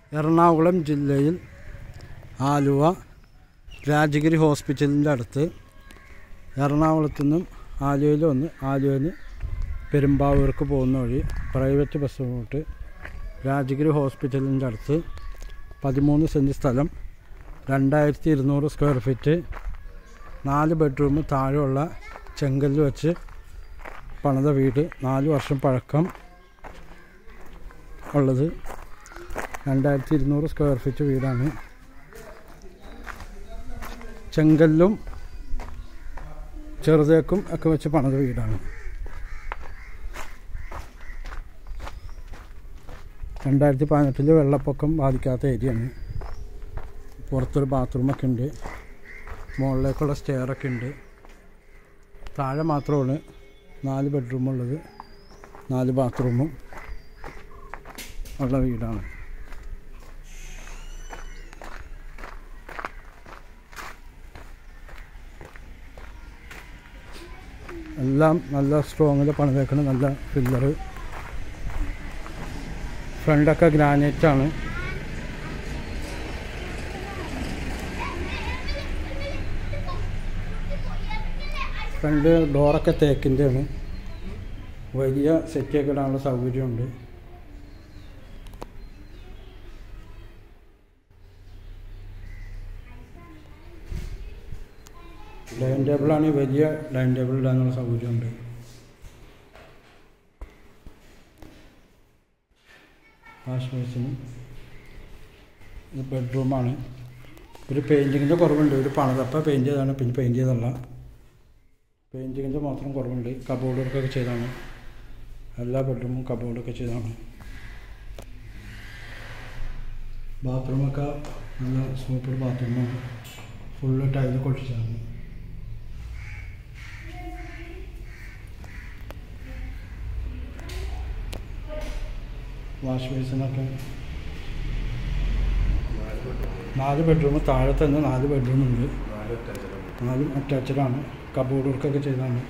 എറണാകുളം ജില്ലയിൽ ആലുവ രാജഗിരി ഹോസ്പിറ്റലിൻ്റെ അടുത്ത് എറണാകുളത്തു നിന്നും ആലുവയിൽ വന്ന് ആലുവയിൽ നിന്ന് പെരുമ്പാവൂർക്ക് പോകുന്ന വഴി പ്രൈവറ്റ് ബസ് റൂട്ട് രാജഗിരി ഹോസ്പിറ്റലിൻ്റെ അടുത്ത് പതിമൂന്ന് സെൻറ്റ് സ്ഥലം രണ്ടായിരത്തി ഇരുന്നൂറ് സ്ക്വയർ ഫീറ്റ് നാല് ബെഡ്റൂം താഴെയുള്ള ചെങ്കല്ല് വെച്ച് പണിത വീട് നാല് വർഷം പഴക്കം ഉള്ളത് രണ്ടായിരത്തി ഇരുന്നൂറ് സ്ക്വയർ ഫീറ്റ് വീടാണ് ചെങ്കല്ലും ചെറുതേക്കും ഒക്കെ വെച്ച് പണിത വീടാണ് രണ്ടായിരത്തി പതിനെട്ടിൽ വെള്ളപ്പൊക്കം ബാധിക്കാത്ത ഏരിയയാണ് പുറത്തൊരു ബാത്റൂമൊക്കെ ഉണ്ട് മുകളിലേക്കുള്ള സ്റ്റെയറൊക്കെ ഉണ്ട് താഴെ മാത്രമാണ് നാല് ബെഡ്റൂമുള്ളത് നാല് ബാത്റൂമും ഉള്ള വീടാണ് എല്ലാം നല്ല സ്ട്രോങ്ങിൽ പണിതേക്കണം നല്ല പില്ലറ് ഫ്രണ്ടൊക്കെ ഗ്രാനൈറ്റ് ആണ് ഫ്രണ്ട് ഡോറൊക്കെ തേക്കിൻ്റെ ആണ് വലിയ സെറ്റൊക്കെ ഇടാനുള്ള സൗകര്യമുണ്ട് ഡൈനിങ് ടേബിളാണെങ്കിൽ വലിയ ഡൈനിങ് ടേബിൾ ഇടാനുള്ള സൗകര്യമുണ്ട് വാഷ് ബേസിനും ഇത് ബെഡ്റൂമാണ് ഒരു പെയിൻറ്റിങ്ങിൻ്റെ കുറവുണ്ട് ഒരു പണിതപ്പ പെയിൻറ്റ് ചെയ്താണ് പിന്നെ പെയിൻറ്റ് ചെയ്തല്ല പെയിൻറ്റിങ്ങിൻ്റെ മാത്രം കുറവുണ്ട് കബോർഡ് വർക്കൊക്കെ ചെയ്താണ് എല്ലാ ബെഡ്റൂമും കബോർഡൊക്കെ ചെയ്താണ് ബാത്റൂമൊക്കെ നല്ല സൂപ്പർ ബാത്റൂമാണ് ഫുള്ള് ടൈല് കൊട്ടിച്ചാണ് വാഷ് ബേസിനൊക്കെ നാല് ബെഡ്റൂം താഴെ തന്നെ നാല് ബെഡ്റൂം ഉണ്ട് നാലും അറ്റാച്ചഡാണ് കബോർഡ് വർക്കൊക്കെ ചെയ്താണ്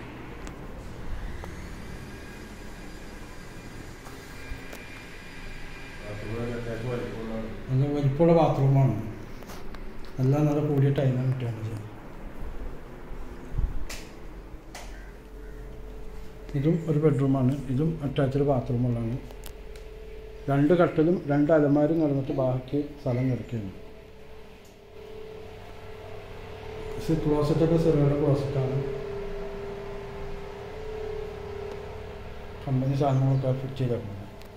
നല്ല വലിപ്പമുള്ള ബാത്റൂമാണ് എല്ലാം നല്ല കൂടിയ ടൈമാണ് കിട്ടുന്നത് ഇതും ഒരു ബെഡ്റൂമാണ് ഇതും അറ്റാച്ച്ഡ് ബാത്റൂമുള്ളതാണ് രണ്ട് കട്ടിലും രണ്ട് അലമാരും നടന്നിട്ട് ബാക്കി സ്ഥലം കിടക്കുകയാണ് ക്ലോസറ്റൊക്കെ സെറിയുടെ ക്ലോസറ്റാണ് കമ്പനി സാധനങ്ങളൊക്കെ ഫിറ്റ് ചെയ്തേക്കുന്നത്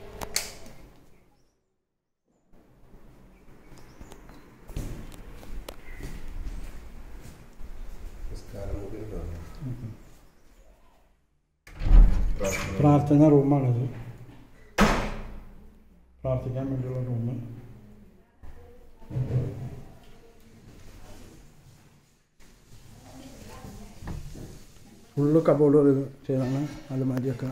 പ്രാർത്ഥന റൂമാണിത് പ്രാർത്ഥിക്കാൻ വേണ്ടിയുള്ള റൂം ഫുള്ള് കബോർഡ് ചെയ്താണ് അലമാരിയൊക്കെ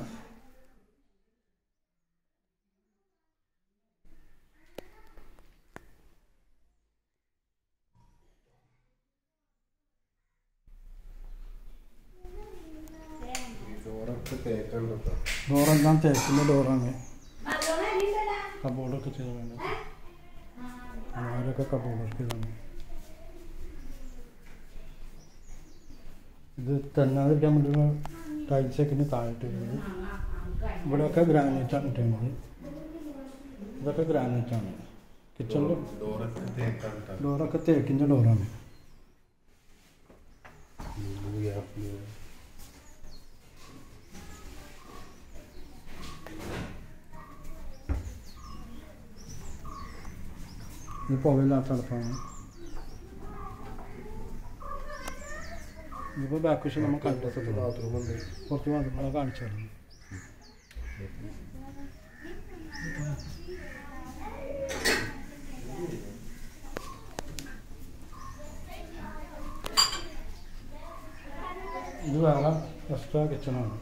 ചോറൊക്കെ തേക്കാൻ കേട്ടോ ഡോറെല്ലാം തേക്കിൻ്റെ ഡോറാണ് കബോർഡൊക്കെ ചെയ്ത് വേണ്ട അലമാരൊക്കെ കബോർഡൊക്കെ ചെയ്താണ് ഇത് തെന്നാതിരിക്കാൻ വേണ്ടിയുള്ള ടൈൽസൊക്കെ ഇനി താഴോട്ട് വരുന്നത് ഇവിടെയൊക്കെ ഗ്രാനൈറ്റാണ് ഇട്ടുന്നത് ഇതൊക്കെ ഗ്രാനൈറ്റാണ് കിച്ചണിൽ ഡോറൊക്കെ തേക്കാൻ കേട്ടോ ഡോറൊക്കെ തേക്കിൻ്റെ ഡോറാണ് ഇത് പുകയില്ലാത്ത അടുപ്പാണ് ഇതിപ്പോൾ ബാക്ക് വശം നമുക്ക് കണ്ടെത്തുന്നത് ബാത്റൂം ഉണ്ട് കുറച്ച് മാത്രമേ കാണിച്ചു തരുന്നു ഇത് വേറെ എക്സ്ട്രാ കിച്ചണാണ്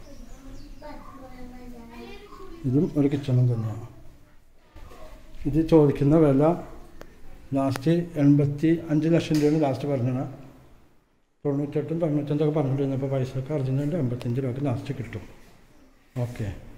ഇതും ഒരു കിച്ചണും തന്നെയാണ് ഇത് ചോദിക്കുന്ന വില ലാസ്റ്റ് എൺപത്തി അഞ്ച് ലക്ഷം രൂപയാണ് ലാസ്റ്റ് പറഞ്ഞത് തൊണ്ണൂറ്റെട്ടും തൊണ്ണൂറ്റഞ്ചൊക്കെ പറഞ്ഞിട്ടിരുന്നപ്പോൾ പൈസ ഒക്കെ അർജൻറ്റുണ്ട് എൺപത്തഞ്ച് രൂപക്ക് ലാസ്റ്റ് കിട്ടും ഓക്കെ